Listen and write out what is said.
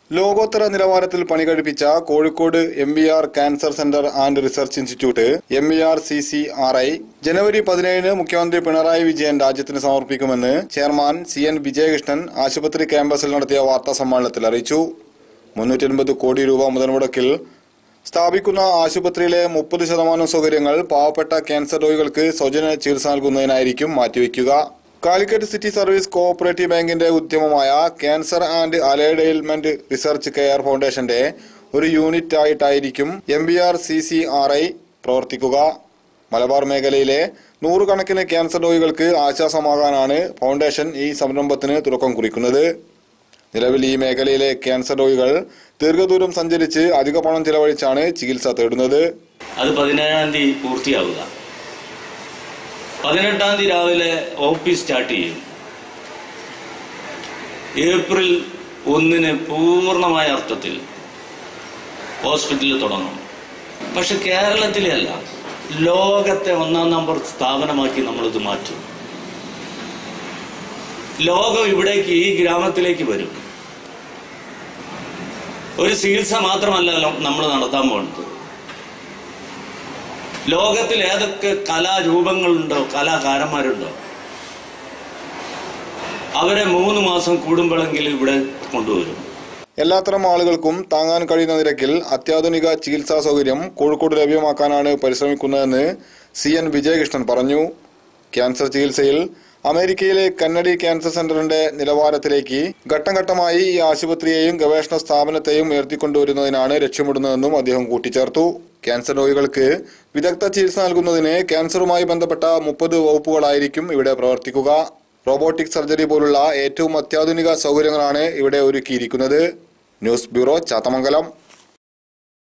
ലോകോത്തര നിലവാരത്തിൽ പണി കഴിപ്പിച്ച Kozhikode M B R cancer centre and research institute M E R C C R I ജനുവരി പതിനേഴിന് മുഖ്യമന്ത്രി പിണറായി വിജയൻ രാജ്യത്തിന് സമർപ്പിക്കുമെന്ന് ചെയർമാൻ സി എൻ വിജയകൃഷ്ണൻ ആശുപത്രി ക്യാമ്പസിൽ നടത്തിയ വാർത്താ സമ്മേളനത്തിൽ അറിയിച്ചു മുന്നൂറ്റി അൻപത് കോടി രൂപ മുതൽ മുടക്കിൽ സ്ഥാപിക്കുന്ന ആശുപത്രിയിലെ മുപ്പത് ശതമാനം സൗകര്യങ്ങൾ പാവപ്പെട്ട ക്യാൻസർ രോഗികൾക്ക് സൗജന്യ ചികിത്സ നൽകുന്നതിനായിരിക്കും മാറ്റിവെക്കുക കാലിക്കറ്റ് സിറ്റി സർവീസ് കോഓപ്പറേറ്റീവ് ബാങ്കിന്റെ ഉദ്യമമായ cancer and allied ailment research care ഫൗണ്ടേഷന്റെ ഒരു യൂണിറ്റ് ആയിട്ടായിരിക്കും M B R C C R I പ്രവർത്തിക്കുക മലബാർ മേഖലയിലെ നൂറുകണക്കിന് ക്യാൻസർ രോഗികൾക്ക് ആശ്വാസമാകാനാണ് ഫൗണ്ടേഷൻ ഈ സംരംഭത്തിന് തുടക്കം കുറിക്കുന്നത് നിലവിൽ ഈ മേഖലയിലെ ക്യാൻസർ രോഗികൾ ദീർഘദൂരം സഞ്ചരിച്ച് അധിക പണം ചിലവഴിച്ചാണ് ചികിത്സ തേടുന്നത് അത് പതിനേഴാം തീയതി പൂർത്തിയാവുക പതിനെട്ടാം തീയതി രാവിലെ ഒ പി സ്റ്റാർട്ട് ചെയ്യും ഏപ്രിൽ ഒന്നിന് പൂർണ്ണമായ അർത്ഥത്തിൽ ഹോസ്പിറ്റലിൽ തുടങ്ങും പക്ഷെ കേരളത്തിലെ അല്ല ലോകത്തെ ഒന്നാം നമ്പർ സ്ഥാപനമാക്കി നമ്മളിത് മാറ്റും ലോകം ഇവിടേക്ക് ഈ ഗ്രാമത്തിലേക്ക് വരും ഒരു ചികിത്സ മാത്രമല്ല നമ്മൾ നടത്താൻ പോകുന്നത് ലോകത്തിൽ ഏതൊക്കെ കലാരൂപങ്ങളുണ്ടോ കലാകാരന്മാരുണ്ടോ അവരെ മൂന്ന് മാസം കൂടുമ്പോഴെങ്കിലും ഇവിടെ കൊണ്ടുവരും എല്ലാത്തരം ആളുകൾക്കും താങ്ങാൻ കഴിയുന്ന നിരക്കിൽ അത്യാധുനിക ചികിത്സാ സൗകര്യം കോഴിക്കോട് ലഭ്യമാക്കാനാണ് പരിശ്രമിക്കുന്നതെന്ന് സി എൻ വിജയകൃഷ്ണൻ പറഞ്ഞു ക്യാൻസർ ചികിത്സയിൽ അമേരിക്കയിലെ കന്നഡി ക്യാൻസർ സെന്ററിന്റെ നിലവാരത്തിലേക്ക് ഘട്ടം ഘട്ടമായി ഈ ആശുപത്രിയെയും ഗവേഷണ സ്ഥാപനത്തെയും ഉയർത്തിക്കൊണ്ടുവരുന്നതിനാണ് ലക്ഷ്യമിടുന്നതെന്നും അദ്ദേഹം കൂട്ടിച്ചേർത്തു ക്യാൻസർ രോഗികൾക്ക് വിദഗ്ധ ചികിത്സ നൽകുന്നതിന് ക്യാൻസറുമായി ബന്ധപ്പെട്ട മുപ്പത് വകുപ്പുകളായിരിക്കും ഇവിടെ പ്രവർത്തിക്കുക റോബോട്ടിക് സർജറി പോലുള്ള ഏറ്റവും അത്യാധുനിക സൗകര്യങ്ങളാണ് ഇവിടെ ഒരുക്കിയിരിക്കുന്നത് ന്യൂസ് ബ്യൂറോ ചാത്തമംഗലം